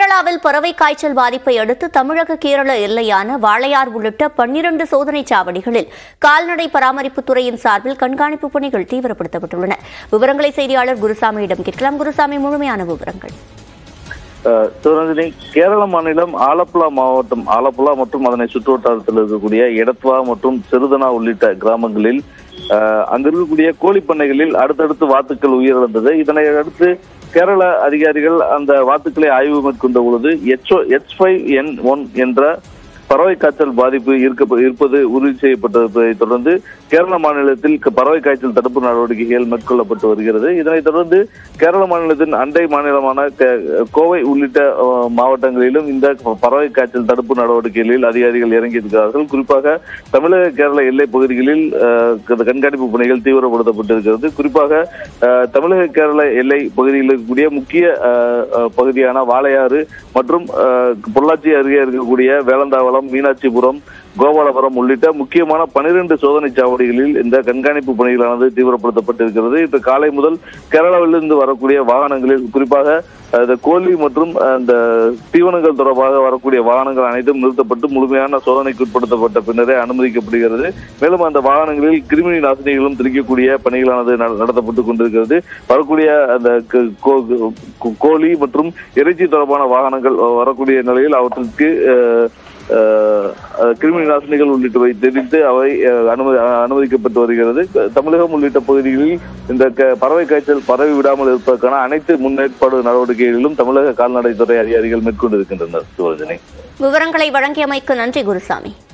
கேரளாவில் பறவை காய்ச்சல் பாதிப்பை அடுத்து தமிழக கேரள எல்லையான வாளையார் உள்ளிட்ட பன்னிரண்டு சோதனைச் சாவடிகளில் கால்நடை பராமரிப்புத் துறையின் சார்பில் கண்காணிப்பு பணிகள் தீவிரப்படுத்தப்பட்டுள்ளன விவரங்களை செய்தியாளர் குருசாமியிடம் கேட்கலாம் குருசாமி முழுமையான விவரங்கள் அஹ் சிவரஞ்சனி கேரள மாநிலம் ஆலப்புழா மாவட்டம் ஆலப்புழா மற்றும் அதனை சுற்றுவட்டாரத்தில் இருக்கக்கூடிய எடத்வா மற்றும் சிறுதனா உள்ளிட்ட கிராமங்களில் அஹ், அங்க இருக்கக்கூடிய கோழி பண்ணைகளில் அடுத்தடுத்து வாத்துக்கள் உயிரிழந்தது இதனை அடுத்து கேரள அதிகாரிகள் அந்த வாத்துக்களை ஆய்வு மேற்கொண்ட பொழுது எச்ஓ எச் ஃபைவ் என் ஒன் என்ற பறவை காய்ச்சல் பாதிப்பு இருக்க இருப்பது உறுதி செய்யப்பட்டதை தொடர்ந்து கேரள மாநிலத்தில் க- பறவை காய்ச்சல் தடுப்பு நடவடிக்கைகள் மேற்கொள்ளப்பட்டு வருகிறது இதனைத் தொடர்ந்து கேரள மாநிலத்தின் அண்டை மாநிலமான கே- கோவை உள்ளிட்ட அஹ், மாவட்டங்களிலும் இந்த பறவை காய்ச்சல் தடுப்பு நடவடிக்கைகளில் அதிகாரிகள் இறங்கியிருக்கிறார்கள் குறிப்பாக தமிழக கேரள எல்லை பகுதிகளில் அஹ், க- கண்காணிப்பு பணிகள் தீவிரப்படுத்தப்பட்டிருக்கிறது குறிப்பாக அஹ், தமிழக கேரள எல்லை பகுதியில் இருக்கக்கூடிய முக்கிய அஹ், அஹ், பகுதியான வாளையாறு மற்றும் அஹ், பொள்ளாச்சி அருகே இருக்கக்கூடிய வேலந்தாவளம் மீனாட்சிபுரம் கோபாலபுரம் உள்ளிட்ட முக்கியமான பனிரெண்டு சோதனை சாவடிகளில் இந்த கண்காணிப்பு பணிகளானது தீவிரப்படுத்தப்பட்டிருக்கிறது இன்று காலை முதல் கேரளாவிலிருந்து வரக்கூடிய வாகனங்களில் குறிப்பாக அஹ், இந்த கோழி மற்றும் அஹ், இந்த தீவனங்கள் தொடர்பாக வரக்கூடிய வாகனங்கள் அனைத்தும் நிறுத்தப்பட்டு முழுமையான சோதனைக்கு உட்படுத்தப்பட்ட பின்னரே அனுமதிக்கப்படுகிறது மேலும் அந்த வாகனங்களில் கிருமி நாசினிகளும் தெளிக்கக்கூடிய பணிகளானது நட- நடத்தப்பட்டு கொண்டிருக்கிறது வரக்கூடிய அந்த க- கோ- கோ- கோழி மற்றும் இறைச்சி தொடர்பான வாகனங்கள் அஹ், வரக்கூடிய நிலையில் அவற்றுக்கு அஹ், அஹ், அஹ், கிருமி நாசினிகள் உள்ளிட்டவை தெரிவித்து அவை அஹ், அனுமதி அஹ், அனுமதிக்கப்பட்டு வருகிறது க- தமிழகம் உள்ளிட்ட பகுதிகளில் இந்த க- பறவை காய்ச்சல் பரவி விடாமல் இருப்பதற்கான அனைத்து முன்னேற்பாடு நடவடிக்கைகளிலும் தமிழக கால்நடைத்துறை அதிகாரிகள் மேற்கொண்டிருக்கின்றனர் சிவரஞ்சனி விவரங்களை வழங்கியமைக்கு நன்றி குருசாமி